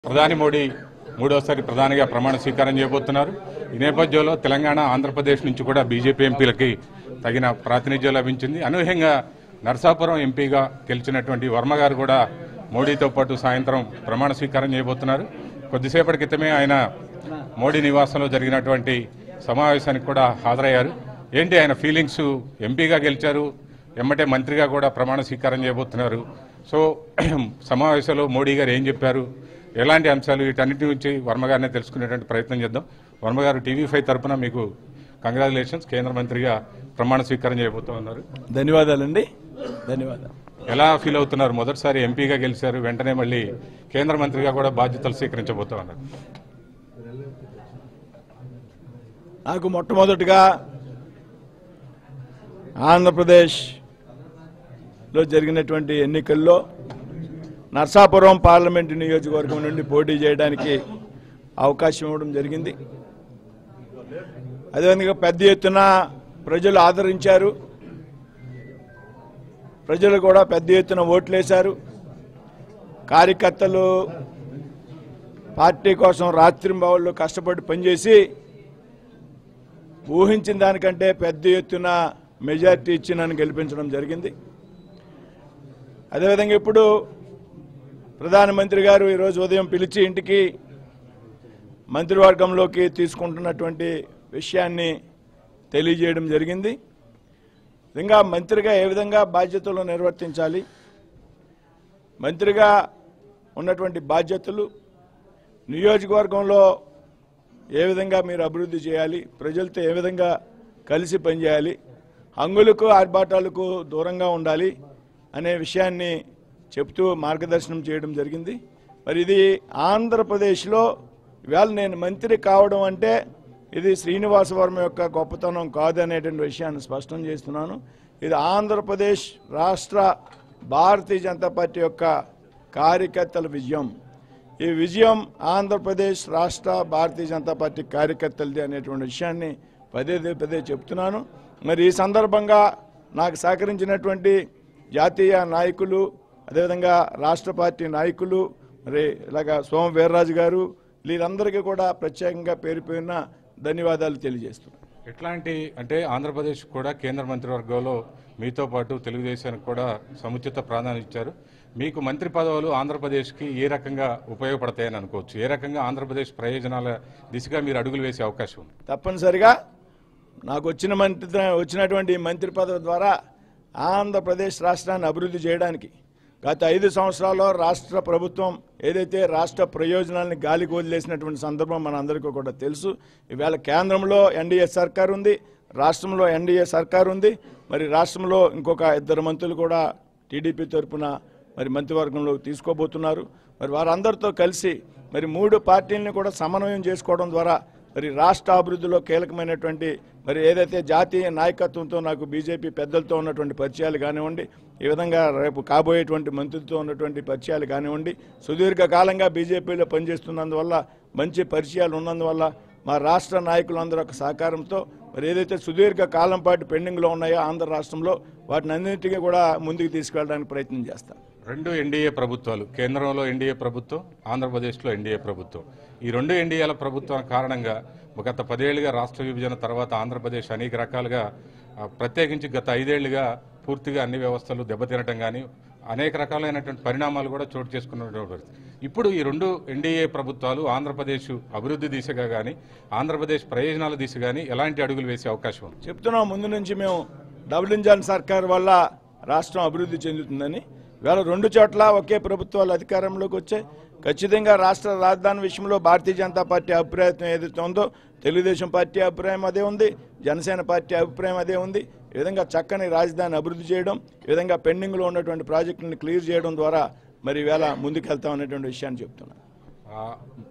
ప్రధాని మోడీ మూడోసారి ప్రధానిగా ప్రమాణ స్వీకారం చేయబోతున్నారు ఈ నేపథ్యంలో తెలంగాణ ఆంధ్రప్రదేశ్ నుంచి కూడా బీజేపీ ఎంపీలకి తగిన ప్రాతినిధ్యం లభించింది అనూహ్యంగా నర్సాపురం ఎంపీగా గెలిచినటువంటి వర్మ గారు కూడా మోడీతో పాటు సాయంత్రం ప్రమాణ స్వీకారం చేయబోతున్నారు కొద్దిసేపటి క్రితమే ఆయన మోడీ నివాసంలో జరిగినటువంటి సమావేశానికి కూడా హాజరయ్యారు ఏంటి ఆయన ఫీలింగ్స్ ఎంపీగా గెలిచారు ఎమ్మటే మంత్రిగా కూడా ప్రమాణ స్వీకారం చేయబోతున్నారు సో సమావేశంలో మోడీ గారు ఏం చెప్పారు ఎలాంటి అంశాలు వీటన్నిటి నుంచి వర్మ గారిని తెలుసుకునేటువంటి ప్రయత్నం చేద్దాం వర్మ గారు టీవీ ఫైవ్ తరపున మీకు కంగ్రాచులేషన్స్ కేంద్ర మంత్రిగా ప్రమాణ స్వీకారం చేయబోతూ ఉన్నారు ధన్యవాదాలండి ధన్యవాదాలు ఎలా ఫీల్ అవుతున్నారు మొదటిసారి ఎంపీగా గెలిచారు వెంటనే మళ్ళీ కేంద్ర మంత్రిగా కూడా బాధ్యతలు స్వీకరించబోతూ ఉన్నారు నాకు మొట్టమొదటిగా ఆంధ్రప్రదేశ్లో జరిగినటువంటి ఎన్నికల్లో నర్సాపురం పార్లమెంటు నియోజకవర్గం నుండి పోటీ చేయడానికి అవకాశం ఇవ్వడం జరిగింది అదేవిధంగా పెద్ద ఎత్తున ప్రజలు ఆదరించారు ప్రజలు కూడా పెద్ద ఎత్తున ఓట్లేశారు కార్యకర్తలు పార్టీ కోసం రాత్రింబావుళ్ళు కష్టపడి పనిచేసి ఊహించిన దానికంటే పెద్ద ఎత్తున మెజార్టీ ఇచ్చి నన్ను గెలిపించడం జరిగింది అదేవిధంగా ఇప్పుడు ప్రధానమంత్రి గారు ఈరోజు ఉదయం పిలిచి ఇంటికి మంత్రివర్గంలోకి తీసుకుంటున్నటువంటి విషయాన్ని తెలియజేయడం జరిగింది ఇంకా మంత్రిగా ఏ విధంగా బాధ్యతలు నిర్వర్తించాలి మంత్రిగా ఉన్నటువంటి బాధ్యతలు నియోజకవర్గంలో ఏ విధంగా మీరు అభివృద్ధి చేయాలి ప్రజలతో ఏ విధంగా కలిసి పనిచేయాలి హంగులకు ఆర్భాటాలకు దూరంగా ఉండాలి అనే విషయాన్ని చెప్తూ మార్గదర్శనం చేయడం జరిగింది మరి ఇది ఆంధ్రప్రదేశ్లో ఇవాళ నేను మంత్రి కావడం అంటే ఇది శ్రీనివాస వర్మ యొక్క గొప్పతనం కాదు అనేటువంటి విషయాన్ని స్పష్టం చేస్తున్నాను ఇది ఆంధ్రప్రదేశ్ రాష్ట్ర భారతీయ జనతా పార్టీ యొక్క కార్యకర్తల విజయం ఈ విజయం ఆంధ్రప్రదేశ్ రాష్ట్ర భారతీయ జనతా పార్టీ కార్యకర్తలది అనేటువంటి విషయాన్ని పదే పదే చెప్తున్నాను మరి ఈ సందర్భంగా నాకు సహకరించినటువంటి జాతీయ నాయకులు అదేవిధంగా రాష్ట్ర పార్టీ నాయకులు మరి ఇలాగా సోమ వీర్రాజు గారు వీళ్ళందరికీ కూడా ప్రత్యేకంగా పేరు పేరున ధన్యవాదాలు తెలియజేస్తున్నాను ఎట్లాంటి అంటే ఆంధ్రప్రదేశ్ కూడా కేంద్ర మంత్రివర్గంలో మీతో పాటు తెలుగుదేశానికి కూడా సముచిత ప్రాధాన్యత ఇచ్చారు మీకు మంత్రి పదవులు ఆంధ్రప్రదేశ్కి ఏ రకంగా ఉపయోగపడతాయని అనుకోవచ్చు ఏ రకంగా ఆంధ్రప్రదేశ్ ప్రయోజనాల దిశగా మీరు అడుగులు వేసే అవకాశం ఉంది తప్పనిసరిగా నాకు వచ్చిన మంత్రి వచ్చినటువంటి ఈ మంత్రి పదవి ద్వారా ఆంధ్రప్రదేశ్ రాష్ట్రాన్ని అభివృద్ధి చేయడానికి గత ఐదు సంవత్సరాల్లో రాష్ట్ర ప్రభుత్వం ఏదైతే రాష్ట్ర ప్రయోజనాలను గాలికి వదిలేసినటువంటి సందర్భం మనందరికీ కూడా తెలుసు ఈవేళ కేంద్రంలో ఎన్డీఏ సర్కార్ ఉంది రాష్ట్రంలో ఎన్డీఏ సర్కార్ ఉంది మరి రాష్ట్రంలో ఇంకొక ఇద్దరు మంత్రులు కూడా టీడీపీ తరపున మరి మంత్రివర్గంలో తీసుకోబోతున్నారు మరి వారందరితో కలిసి మరి మూడు పార్టీలను కూడా సమన్వయం చేసుకోవడం ద్వారా మరి రాష్ట్ర అభివృద్ధిలో కీలకమైనటువంటి మరి ఏదైతే జాతీయ నాయకత్వంతో నాకు బీజేపీ పెద్దలతో ఉన్నటువంటి పరిచయాలు కానివ్వండి ఈ విధంగా రేపు కాబోయేటువంటి మంత్రులతో ఉన్నటువంటి పరిచయాలు కానివ్వండి సుదీర్ఘకాలంగా బీజేపీలో పనిచేస్తున్నందువల్ల మంచి పరిచయాలు ఉన్నందువల్ల మా రాష్ట్ర నాయకులందరూ ఒక సహకారంతో మరి ఏదైతే సుదీర్ఘ కాలం పాటు పెండింగ్లో ఉన్నాయో ఆంధ్ర రాష్ట్రంలో వాటిని అన్నింటినీ కూడా ముందుకు తీసుకెళ్ళడానికి ప్రయత్నం చేస్తాం రెండు ఎన్డీఏ ప్రభుత్వాలు కేంద్రంలో ఎన్డీఏ ప్రభుత్వం ఆంధ్రప్రదేశ్లో ఎన్డీఏ ప్రభుత్వం ఈ రెండు ఎన్డీఏల ప్రభుత్వం కారణంగా గత పదేళ్లుగా రాష్ట్ర విభజన తర్వాత ఆంధ్రప్రదేశ్ అనేక రకాలుగా ఆ, ప్రత్యేకించి గత ఐదేళ్లుగా పూర్తిగా అన్ని వ్యవస్థలు దెబ్బతినటం కానీ అనేక రకాలైనటువంటి పరిణామాలు కూడా చోటు చేసుకున్నటువంటి పరిస్థితి. ఇప్పుడు ఈ రెండు ఎన్డీఏ ప్రభుత్వాలు ఆంధ్రప్రదేశ్ అభివృద్ధి దిశగా కానీ ఆంధ్రప్రదేశ్ ప్రయోజనాల దిశ కానీ ఎలాంటి అడుగులు వేసే అవకాశం ఉంది చెప్తున్నాం ముందు నుంచి మేము డబుల్ ఇంజన్ సర్కార్ వల్ల రాష్ట్రం అభివృద్ధి చెందుతుందని వేళ రెండు చోట్ల ఒకే ప్రభుత్వాలు అధికారంలోకి వచ్చాయి ఖచ్చితంగా రాష్ట్ర రాజధాని విషయంలో భారతీయ జనతా పార్టీ అభిప్రాయం ఏదైతే ఉందో తెలుగుదేశం పార్టీ అభిప్రాయం అదే ఉంది జనసేన పార్టీ అభిప్రాయం అదే ఉంది ఈ విధంగా చక్కని రాజధాని అభివృద్ధి చేయడం ఈ విధంగా పెండింగ్లో ఉన్నటువంటి ప్రాజెక్టులను క్లియర్ చేయడం ద్వారా మరి ఈవేళ ముందుకెళ్తాం అనేటువంటి విషయాన్ని చెప్తున్నాను ఆ,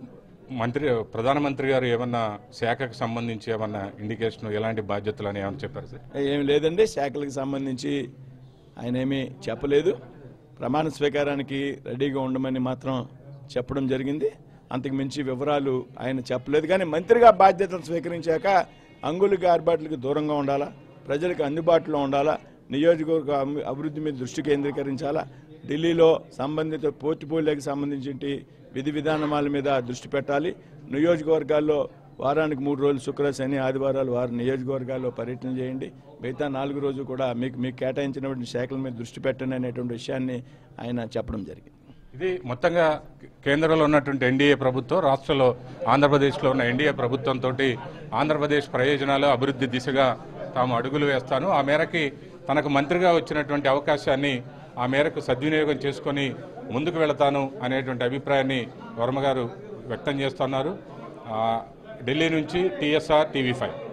మంత్రి ప్రధానమంత్రి గారు ఏమన్నా శాఖకు సంబంధించి ఏమన్నా ఇండికేషన్ ఎలాంటి బాధ్యతలు అని ఏమన్నా చెప్పారు సార్ ఏమి లేదండి శాఖలకు సంబంధించి ఆయన ఏమీ చెప్పలేదు ప్రమాణ స్వీకారానికి రెడీగా ఉండమని మాత్రం చెప్పడం జరిగింది అంతకు మించి వివరాలు ఆయన చెప్పలేదు కానీ మంత్రిగా బాధ్యతలు స్వీకరించాక అంగులకి ఆర్బాట్లకి దూరంగా ఉండాలా ప్రజలకు అందుబాటులో ఉండాలా నియోజకవర్గ అభి- అభివృద్ధి మీద దృష్టి కేంద్రీకరించాలా ఢిల్లీలో సంబంధిత పోర్టుపోలియోకి సంబంధించి విధి విధానాల మీద దృష్టి పెట్టాలి నియోజకవర్గాల్లో వారానికి మూడు రోజులు శుక్ర శని ఆదివారాలు వారు నియోజకవర్గాల్లో పర్యటన చేయండి మిగతా నాలుగు రోజులు కూడా మీకు మీకు కేటాయించినటువంటి శాఖల మీద దృష్టి పెట్టండి అనేటువంటి విషయాన్ని ఆయన చెప్పడం జరిగింది ఇది మొత్తంగా కేంద్రంలో ఉన్నటువంటి ఎన్డీఏ ప్రభుత్వం రాష్ట్రంలో ఆంధ్రప్రదేశ్లో ఉన్న ఎన్డీఏ ప్రభుత్వంతో ఆంధ్రప్రదేశ్ ప్రయోజనాలు అభివృద్ధి దిశగా తాము అడుగులు వేస్తాను ఆ మేరకి తనకు మంత్రిగా వచ్చినటువంటి అవకాశాన్ని ఆ మేరకు సద్వినియోగం చేసుకొని ముందుకు వెళతాను అనేటువంటి అభిప్రాయాన్ని వర్మ గారు వ్యక్తం చేస్తున్నారు ఆ, ఢిల్లీ నుంచి టీఎస్ఆర్ టీవీ ఫైవ్